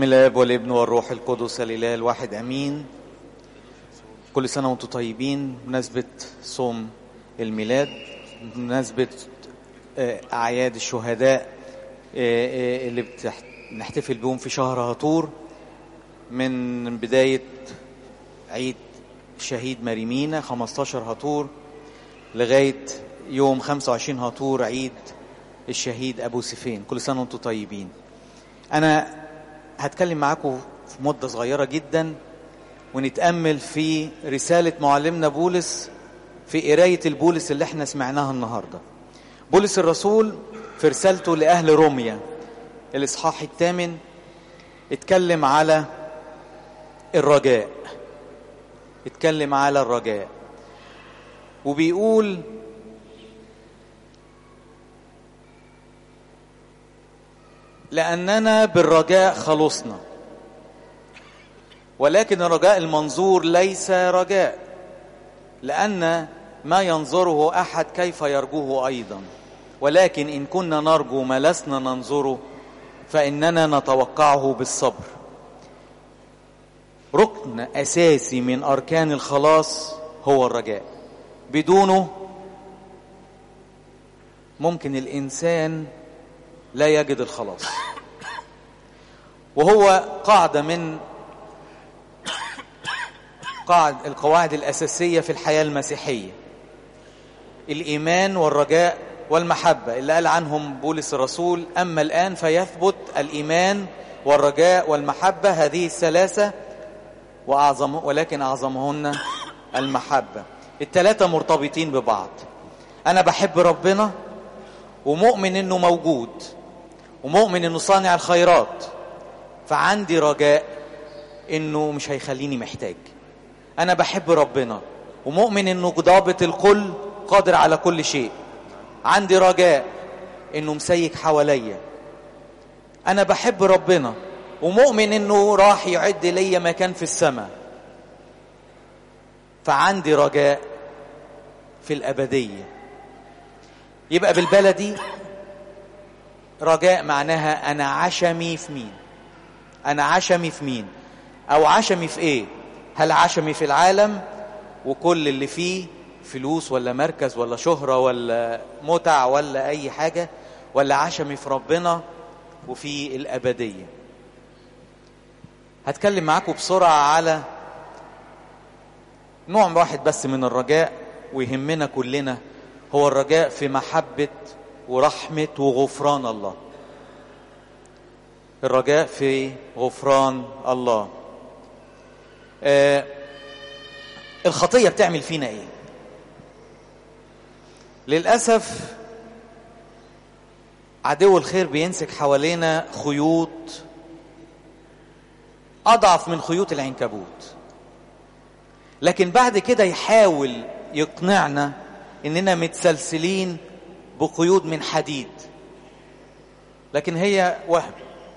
بسم الاب والابن والروح القدس الاله الواحد امين كل سنه وانتم طيبين بمناسبه صوم الميلاد بمناسبه آه، اعياد الشهداء آه، آه، اللي بتح- بنحتفل بهم في شهر هطور من بدايه عيد الشهيد مريمينا 15 هطور لغايه يوم 25 هطور عيد الشهيد ابو سفين كل سنه وانتم طيبين انا هتكلم معاكم في مدة صغيرة جدا ونتأمل في رسالة معلمنا بولس في قراية البولس اللي احنا سمعناها النهاردة بولس الرسول في رسالته لأهل روميا الإصحاح الثامن اتكلم على الرجاء اتكلم على الرجاء وبيقول لأننا بالرجاء خلصنا ولكن الرجاء المنظور ليس رجاء لأن ما ينظره أحد كيف يرجوه أيضا ولكن إن كنا نرجو ما لسنا ننظره فإننا نتوقعه بالصبر ركن أساسي من أركان الخلاص هو الرجاء بدونه ممكن الإنسان لا يجد الخلاص وهو قاعدة من قاعد القواعد الأساسية في الحياة المسيحية الإيمان والرجاء والمحبة اللي قال عنهم بولس الرسول أما الآن فيثبت الإيمان والرجاء والمحبة هذه الثلاثة وأعظم ولكن أعظمهن المحبة الثلاثة مرتبطين ببعض أنا بحب ربنا ومؤمن إنه موجود ومؤمن إنه صانع الخيرات فعندي رجاء إنه مش هيخليني محتاج أنا بحب ربنا ومؤمن إنه ضابط الكل قادر على كل شيء عندي رجاء إنه مسيك حواليا أنا بحب ربنا ومؤمن إنه راح يعد ليا مكان في السماء فعندي رجاء في الأبدية يبقى بالبلدي رجاء معناها أنا عشمي في مين أنا عشمي في مين أو عشمي في إيه هل عشمي في العالم وكل اللي فيه فلوس ولا مركز ولا شهرة ولا متع ولا أي حاجة ولا عشمي في ربنا وفي الأبدية هتكلم معاكم بسرعة على نوع واحد بس من الرجاء ويهمنا كلنا هو الرجاء في محبة ورحمة وغفران الله الرجاء في غفران الله آه الخطية بتعمل فينا ايه للأسف عدو الخير بينسك حوالينا خيوط أضعف من خيوط العنكبوت لكن بعد كده يحاول يقنعنا إننا متسلسلين بقيود من حديد لكن هي وهم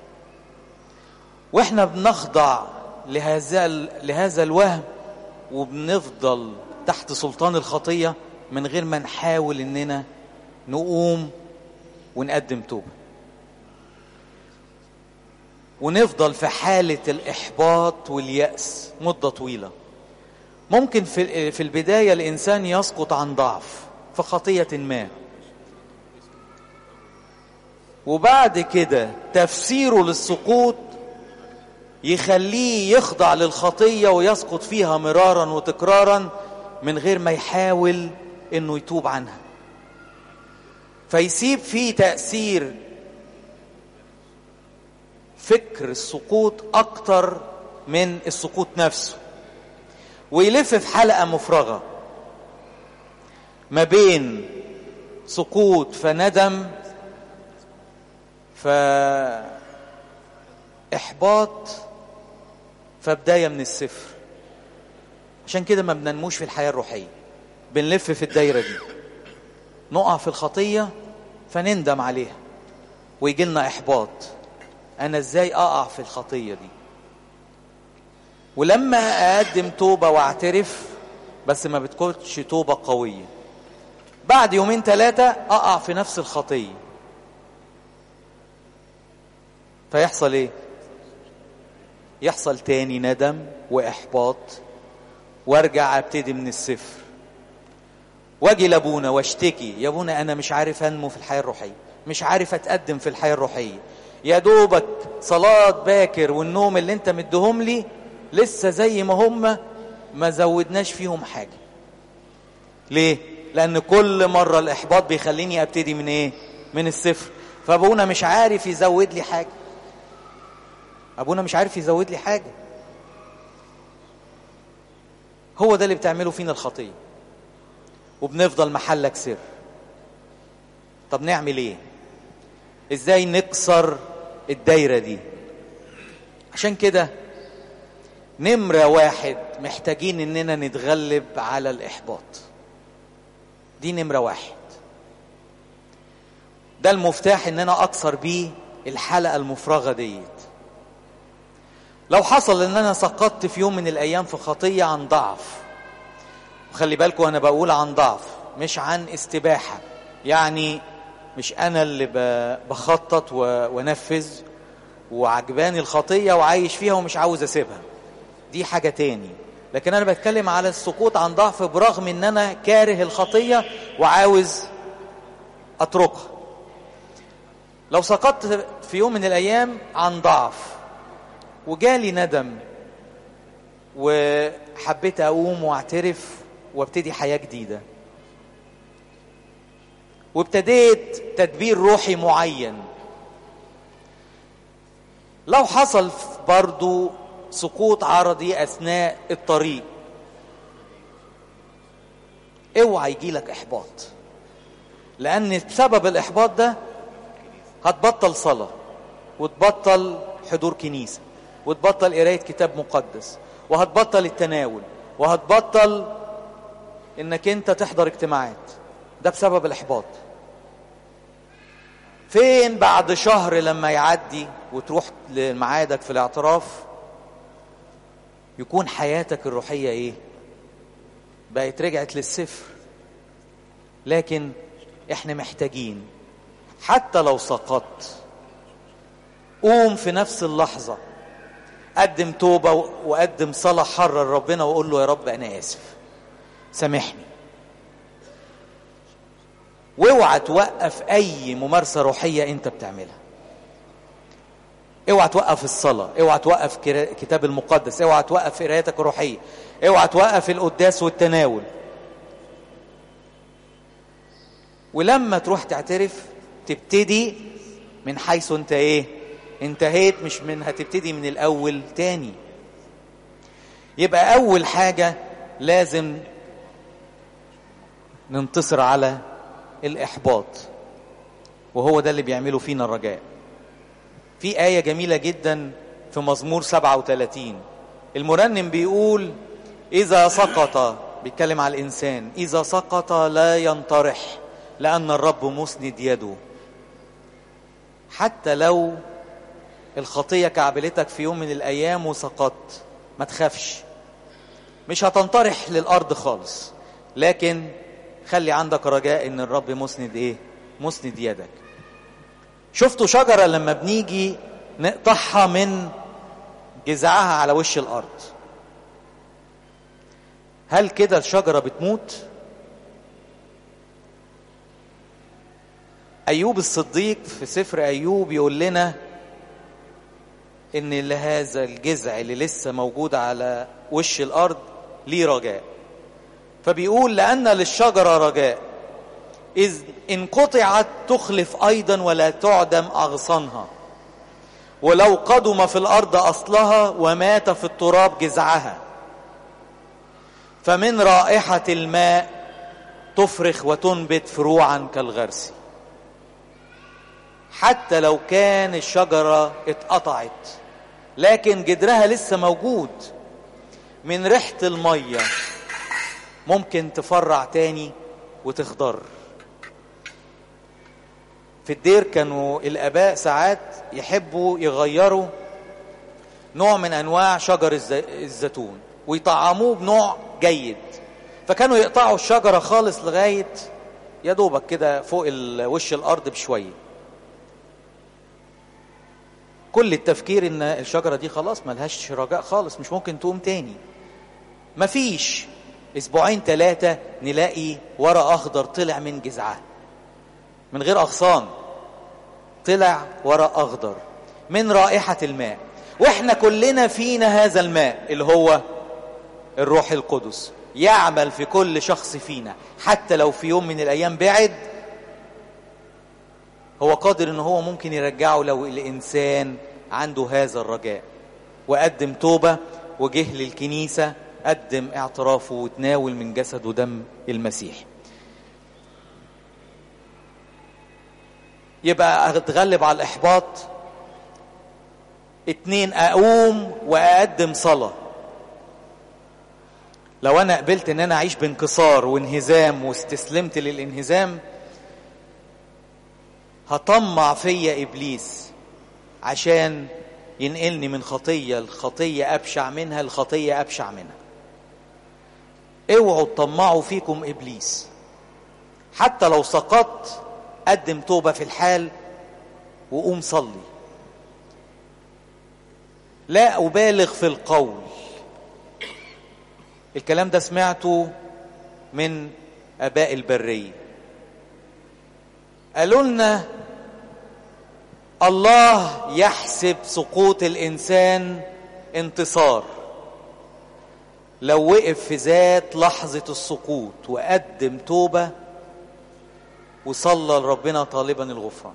واحنا بنخضع لهذا لهذا الوهم وبنفضل تحت سلطان الخطيه من غير ما نحاول اننا نقوم ونقدم توبه ونفضل في حاله الاحباط والياس مده طويله ممكن في في البدايه الانسان يسقط عن ضعف في خطيه ما وبعد كده تفسيره للسقوط يخليه يخضع للخطيه ويسقط فيها مرارا وتكرارا من غير ما يحاول انه يتوب عنها فيسيب فيه تاثير فكر السقوط اكتر من السقوط نفسه ويلف في حلقه مفرغه ما بين سقوط فندم فإحباط فبداية من الصفر عشان كده ما بننموش في الحياة الروحية بنلف في الدايرة دي نقع في الخطية فنندم عليها ويجي لنا إحباط أنا إزاي أقع في الخطية دي ولما أقدم توبة واعترف بس ما بتكونش توبة قوية بعد يومين ثلاثة أقع في نفس الخطية فيحصل ايه يحصل تاني ندم واحباط وارجع ابتدي من الصفر واجي لابونا واشتكي يا ابونا انا مش عارف انمو في الحياه الروحيه مش عارف اتقدم في الحياه الروحيه يا دوبك صلاه باكر والنوم اللي انت مديهم لي لسه زي ما هم ما زودناش فيهم حاجه ليه لان كل مره الاحباط بيخليني ابتدي من ايه من الصفر فابونا مش عارف يزود لي حاجه ابونا مش عارف يزود لي حاجه هو ده اللي بتعمله فينا الخطيه وبنفضل محلك سر طب نعمل ايه ازاي نكسر الدايره دي عشان كده نمره واحد محتاجين اننا نتغلب على الاحباط دي نمره واحد ده المفتاح ان انا اكسر بيه الحلقه المفرغه ديت لو حصل ان انا سقطت في يوم من الايام في خطيه عن ضعف وخلي بالكم انا بقول عن ضعف مش عن استباحه يعني مش انا اللي بخطط وانفذ وعجباني الخطيه وعايش فيها ومش عاوز اسيبها دي حاجه تاني لكن انا بتكلم على السقوط عن ضعف برغم ان انا كاره الخطيه وعاوز اتركها لو سقطت في يوم من الايام عن ضعف وجالي ندم وحبيت اقوم واعترف وابتدي حياه جديده وابتديت تدبير روحي معين لو حصل برضو سقوط عرضي اثناء الطريق اوعى يجيلك احباط لان بسبب الاحباط ده هتبطل صلاه وتبطل حضور كنيسه وتبطل قرايه كتاب مقدس وهتبطل التناول وهتبطل انك انت تحضر اجتماعات ده بسبب الاحباط فين بعد شهر لما يعدي وتروح لميعادك في الاعتراف يكون حياتك الروحيه ايه بقت رجعت للصفر لكن احنا محتاجين حتى لو سقطت قوم في نفس اللحظه قدم توبه وقدم صلاه حره لربنا وقول له يا رب انا اسف سامحني واوعى توقف اي ممارسه روحيه انت بتعملها اوعى توقف الصلاه اوعى توقف كتاب المقدس اوعى توقف قرايتك الروحيه اوعى توقف القداس والتناول ولما تروح تعترف تبتدي من حيث انت ايه انتهيت مش من هتبتدي من الاول تاني يبقى اول حاجه لازم ننتصر على الإحباط وهو ده اللي بيعمله فينا الرجاء في آية جميلة جدا في مزمور 37 المرنم بيقول إذا سقط بيتكلم على الإنسان إذا سقط لا ينطرح لأن الرب مسند يده حتى لو الخطية كعبلتك في يوم من الأيام وسقطت ما تخافش مش هتنطرح للأرض خالص لكن خلي عندك رجاء ان الرب مسند ايه مسند يدك شفتوا شجره لما بنيجي نقطعها من جذعها على وش الارض هل كده الشجره بتموت ايوب الصديق في سفر ايوب يقول لنا ان لهذا الجذع اللي لسه موجود على وش الارض ليه رجاء فبيقول لأن للشجرة رجاء إذ إن قطعت تخلف أيضا ولا تعدم أغصانها ولو قدم في الأرض أصلها ومات في التراب جذعها فمن رائحة الماء تفرخ وتنبت فروعا كالغرس حتى لو كان الشجرة اتقطعت لكن جدرها لسه موجود من ريحة المية ممكن تفرع تاني وتخضر في الدير كانوا الاباء ساعات يحبوا يغيروا نوع من انواع شجر الزيتون ويطعموه بنوع جيد فكانوا يقطعوا الشجره خالص لغايه يا دوبك كده فوق وش الارض بشويه كل التفكير ان الشجرة دي خلاص ملهاش رجاء خالص مش ممكن تقوم تاني مفيش اسبوعين ثلاثة نلاقي ورق اخضر طلع من جذعها من غير اغصان طلع ورق اخضر من رائحة الماء واحنا كلنا فينا هذا الماء اللي هو الروح القدس يعمل في كل شخص فينا حتى لو في يوم من الايام بعد هو قادر ان هو ممكن يرجعه لو الانسان عنده هذا الرجاء وقدم توبة وجه للكنيسة قدم اعترافه وتناول من جسد ودم المسيح يبقى اتغلب على الاحباط اتنين اقوم واقدم صلاة لو انا قبلت ان انا اعيش بانكسار وانهزام واستسلمت للانهزام هطمع فيا ابليس عشان ينقلني من خطيه لخطيه ابشع منها لخطيه ابشع منها اوعوا تطمعوا فيكم ابليس حتى لو سقطت قدم توبه في الحال وقوم صلي لا ابالغ في القول الكلام ده سمعته من اباء البريه قالوا لنا الله يحسب سقوط الانسان انتصار لو وقف في ذات لحظه السقوط وقدم توبه وصلى لربنا طالبا الغفران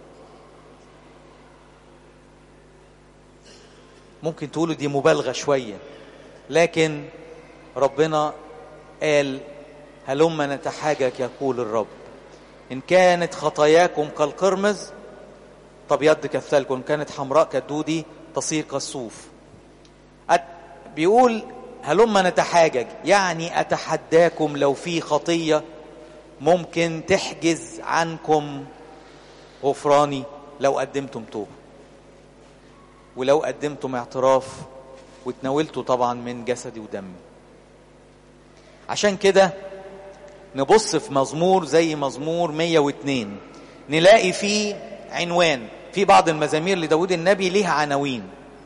ممكن تقولوا دي مبالغه شويه لكن ربنا قال هلم نتحاجج يقول الرب إن كانت خطاياكم كالقرمز تبيض كالثلج وإن كانت حمراء كالدودي تصير كالصوف بيقول هلم نتحاجج يعني أتحداكم لو في خطية ممكن تحجز عنكم غفراني لو قدمتم توبة ولو قدمتم اعتراف وتناولتوا طبعا من جسدي ودمي عشان كده نبص في مزمور زي مزمور 102 نلاقي فيه عنوان في بعض المزامير لداود النبي ليها عناوين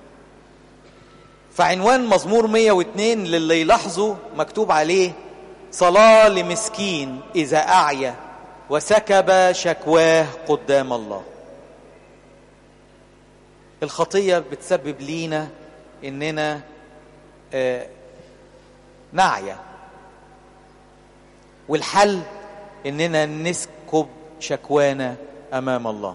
فعنوان مزمور 102 للي يلاحظوا مكتوب عليه صلاة لمسكين إذا أعيا وسكب شكواه قدام الله الخطية بتسبب لينا إننا آه نعيا والحل اننا نسكب شكوانا امام الله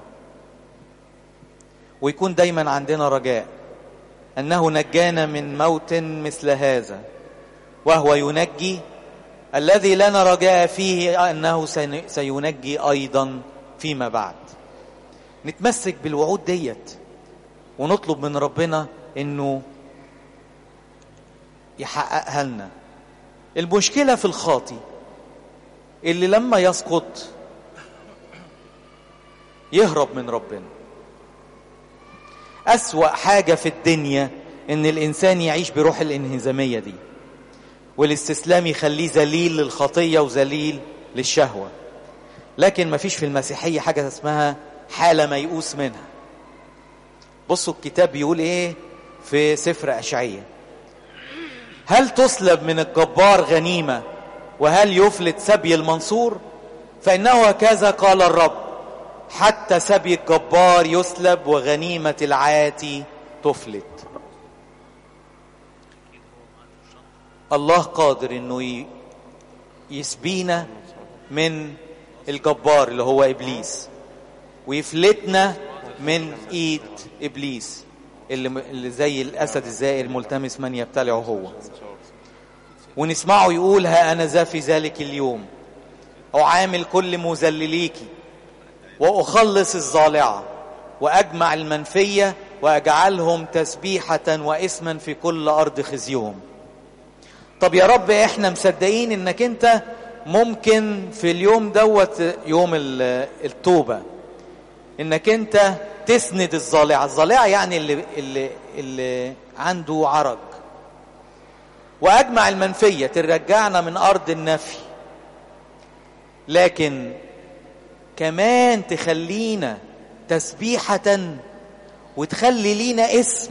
ويكون دايما عندنا رجاء انه نجانا من موت مثل هذا وهو ينجي الذي لنا رجاء فيه انه سينجي ايضا فيما بعد نتمسك بالوعود ديت ونطلب من ربنا انه يحققها لنا المشكله في الخاطي اللي لما يسقط يهرب من ربنا أسوأ حاجة في الدنيا إن الإنسان يعيش بروح الانهزامية دي والاستسلام يخليه ذليل للخطية وذليل للشهوة لكن ما فيش في المسيحية حاجة اسمها حالة ميؤوس منها بصوا الكتاب بيقول ايه في سفر أشعية هل تسلب من الجبار غنيمة وهل يفلت سبي المنصور فإنه هكذا قال الرب حتى سبي الجبار يسلب وغنيمة العاتي تفلت الله قادر انه يسبينا من الجبار اللي هو ابليس ويفلتنا من ايد ابليس اللي اللي زي الاسد الزائر ملتمس من يبتلعه هو ونسمعه يقول ها انا ذا في ذلك اليوم اعامل كل مذلليك واخلص الظالعه واجمع المنفيه واجعلهم تسبيحه واسما في كل ارض خزيهم طب يا رب احنا مصدقين انك انت ممكن في اليوم دوت يوم التوبه انك انت تسند الظالعه الظالعه يعني اللي اللي اللي عنده عرج واجمع المنفيه ترجعنا من ارض النفي لكن كمان تخلينا تسبيحه وتخلي لينا اسم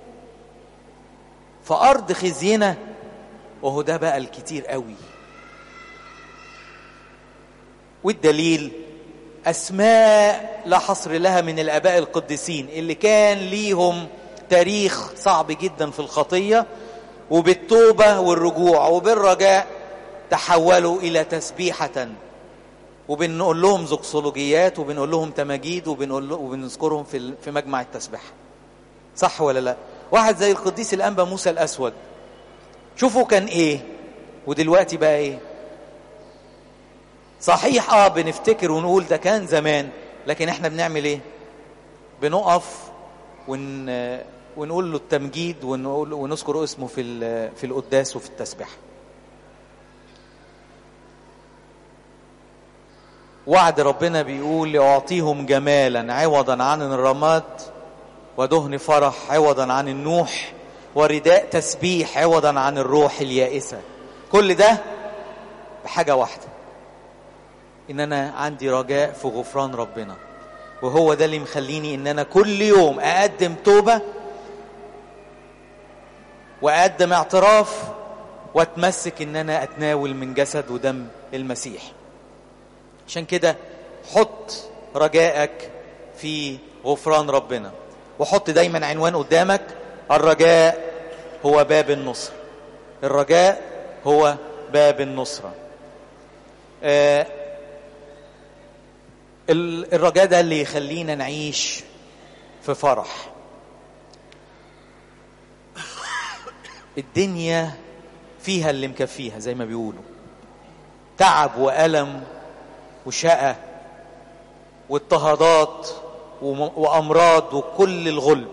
في ارض خزينا وهو ده بقى الكتير قوي والدليل اسماء لا حصر لها من الاباء القديسين اللي كان ليهم تاريخ صعب جدا في الخطيه وبالتوبه والرجوع وبالرجاء تحولوا الى تسبيحه وبنقول لهم زوكسولوجيات وبنقول لهم تماجيد وبنقول له وبنذكرهم في في مجمع التسبيح صح ولا لا واحد زي القديس الانبا موسى الاسود شوفوا كان ايه ودلوقتي بقى ايه صحيح اه بنفتكر ونقول ده كان زمان لكن احنا بنعمل ايه بنقف ون ونقول له التمجيد ونقول ونذكر اسمه في في القداس وفي التسبيح وعد ربنا بيقول لأعطيهم جمالا عوضا عن الرماد ودهن فرح عوضا عن النوح ورداء تسبيح عوضا عن الروح اليائسة كل ده بحاجة واحدة إن أنا عندي رجاء في غفران ربنا وهو ده اللي مخليني إن أنا كل يوم أقدم توبة وأقدم اعتراف وأتمسك إن أنا أتناول من جسد ودم المسيح عشان كده حط رجائك في غفران ربنا وحط دايما عنوان قدامك الرجاء هو باب النصر الرجاء هو باب النصرة آه الرجاء ده اللي يخلينا نعيش في فرح الدنيا فيها اللي مكفيها زي ما بيقولوا تعب وألم وشقى واضطهادات وامراض وكل الغلب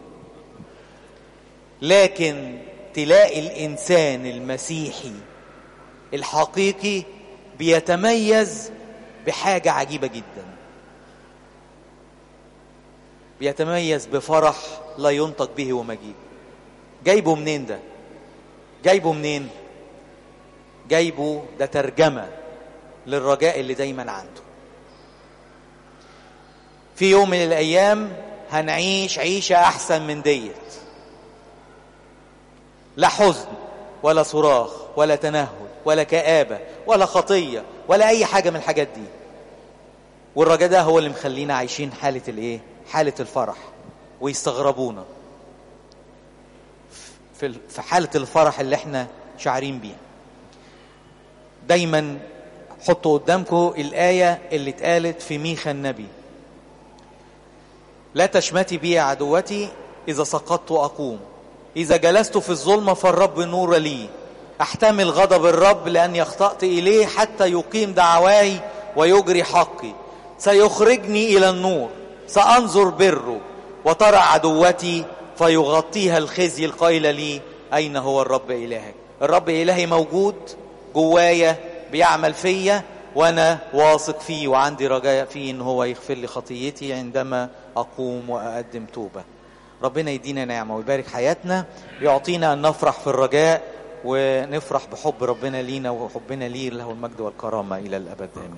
لكن تلاقي الانسان المسيحي الحقيقي بيتميز بحاجه عجيبه جدا بيتميز بفرح لا ينطق به ومجيد جايبه منين ده جايبه منين جايبه ده ترجمه للرجاء اللي دايما عنده في يوم من الايام هنعيش عيشه احسن من ديت لا حزن ولا صراخ ولا تنهد ولا كآبة ولا خطية ولا أي حاجة من الحاجات دي والرجاء ده هو اللي مخلينا عايشين حالة الإيه؟ حالة الفرح ويستغربونا في في حالة الفرح اللي احنا شعرين بيها دايما حطوا قدامكم الآية اللي اتقالت في ميخا النبي لا تشمتي بي عدوتي إذا سقطت أقوم إذا جلست في الظلمة فالرب نور لي أحتمل غضب الرب لأني أخطأت إليه حتى يقيم دعواي ويجري حقي سيخرجني إلى النور سأنظر بره وترى عدوتي فيغطيها الخزي القائل لي أين هو الرب إلهك الرب إلهي موجود جوايا بيعمل فيا وانا واثق فيه وعندي رجاء فيه ان هو يغفر لي خطيتي عندما اقوم واقدم توبه ربنا يدينا نعمه ويبارك حياتنا يعطينا ان نفرح في الرجاء ونفرح بحب ربنا لينا وحبنا ليه له المجد والكرامه الى الابد امين